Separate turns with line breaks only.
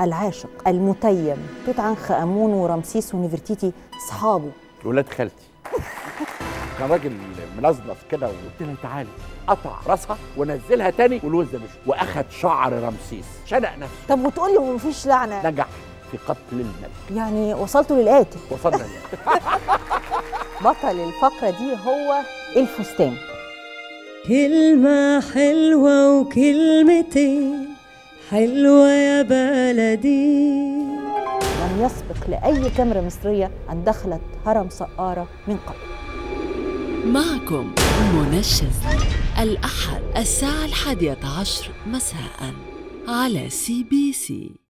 العاشق المتيم توت عنخ امون ورمسيس ونفرتيتي اصحابه
ولاد خالتي كان راجل منزنف كده وقلت له تعالي قطع راسها ونزلها تاني والوز ده مشي واخد شعر رمسيس شنق نفسه
طب وتقول لي مفيش لعنه
نجح في قتل الملك
يعني وصلتوا للقاتل
وصلنا ليه
بطل الفقره دي هو الفستان
كلمة حلوة وكلمتين حلوة يا بلدي
لم يسبق لاي كاميرا مصريه ان دخلت هرم سقاره من قبل
معكم منشز الأحد الساعة الحادية عشر مساء على سي بي سي